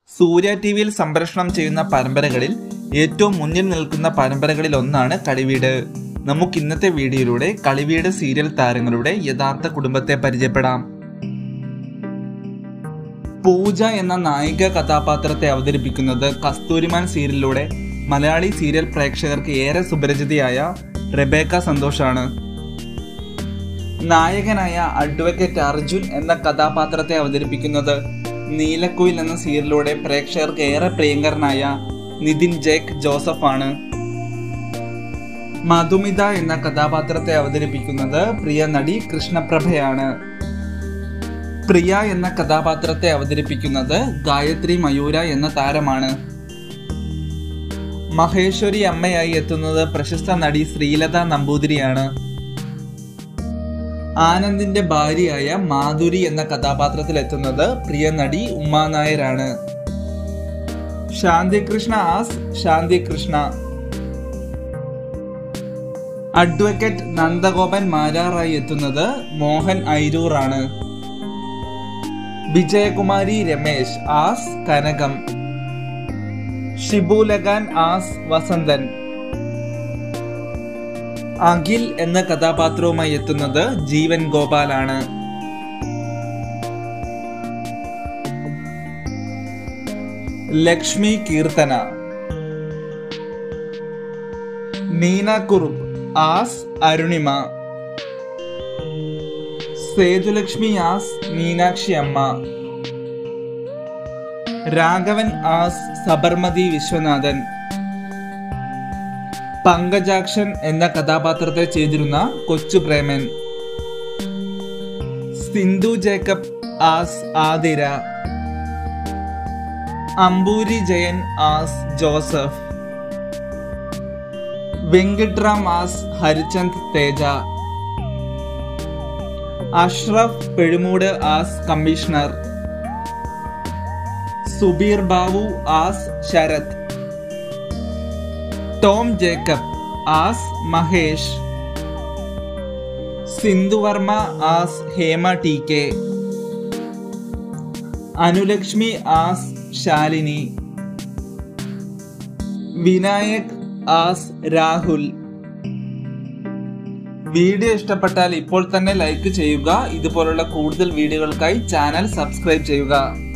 സൂര്യ T വിയിൽ സംപ്രേഷണം ചെയ്യുന്ന പരമ്പരകളിൽ ഏറ്റവും മുന്നിൽ നിൽക്കുന്ന പരമ്പരകളിൽ ഒന്നാണ് കളിവീട് നമുക്ക് ഇന്നത്തെ വീഡിയോയിലൂടെ കളിവീട് സീരിയൽ താരങ്ങളുടെ യഥാർത്ഥ കുടുംബത്തെ പരിചയപ്പെടാം പൂജ എന്ന നായിക കഥാപാത്രത്തെ അവതരിപ്പിക്കുന്നത് കസ്തൂരിമാൻ സീരിയലിലൂടെ മലയാളി സീരിയൽ പ്രേക്ഷകർക്ക് ഏറെ സുപരിചിതയായ റെബേക്ക സന്തോഷാണ് നായകനായ അഡ്വക്കേറ്റ് അർജുൻ എന്ന കഥാപാത്രത്തെ അവതരിപ്പിക്കുന്നത് നീലക്കുയിൽ എന്ന സീരിയലിലൂടെ പ്രേക്ഷകർക്ക് ഏറെ പ്രിയങ്കരനായ നിതിൻ ജേക്ക് ജോസഫ് ആണ് മധുമിത എന്ന കഥാപാത്രത്തെ അവതരിപ്പിക്കുന്നത് പ്രിയ നടി കൃഷ്ണപ്രഭയാണ് പ്രിയ എന്ന കഥാപാത്രത്തെ അവതരിപ്പിക്കുന്നത് ഗായത്രി മയൂര എന്ന താരമാണ് മഹേശ്വരി അമ്മയായി എത്തുന്നത് പ്രശസ്ത നടി ശ്രീലത നമ്പൂതിരിയാണ് ആനന്ദിന്റെ ഭാര്യയായ മാധുരി എന്ന കഥാപാത്രത്തിൽ എത്തുന്നത് പ്രിയ നടി ഉമാ നായരാണ് ശാന്തികൃഷ്ണ ആസ് ശാന്തികൃഷ്ണ അഡ്വക്കേറ്റ് നന്ദഗോപൻ മാരാറായി എത്തുന്നത് മോഹൻ ഐരൂർ ആണ് വിജയകുമാരി രമേശ് ആസ് കനകം ഷിബു ലഗാൻ ആസ് വസന്തൻ അഖിൽ എന്ന കഥാപാത്രവുമായി എത്തുന്നത് ജീവൻ ഗോപാലാണ് Lakshmi Keerthana Neena Kurup as Arunima Sethulakshmi as Meenakshi Amma Raghavan as Sabarmathi Viswanathan Pankajakshan എന്ന കഥാപാത്രത്തെ ചെയ്തിരുന്ന Kochu Preman Sindhu Jacob as Athira Ampoori Jayan as Joseph Venkitram as Harichand Teja Ashraf Pezhumoodu as commissioner Subeer Babu as Sarath Tom Jacob as Mahesh Sindhu Varma as Hema T K Anulakshmi as Shalini Vinayak as Rahul video ഇഷ്ടപ്പെട്ടാൽ ഇപ്പോൾ തന്നെ ലൈക്ക് ചെയ്യുക ഇതുപോലുള്ള കൂടുതൽ വീഡിയോകൾക്കായി ചാനൽ സബ്സ്ക്രൈബ് ചെയ്യുക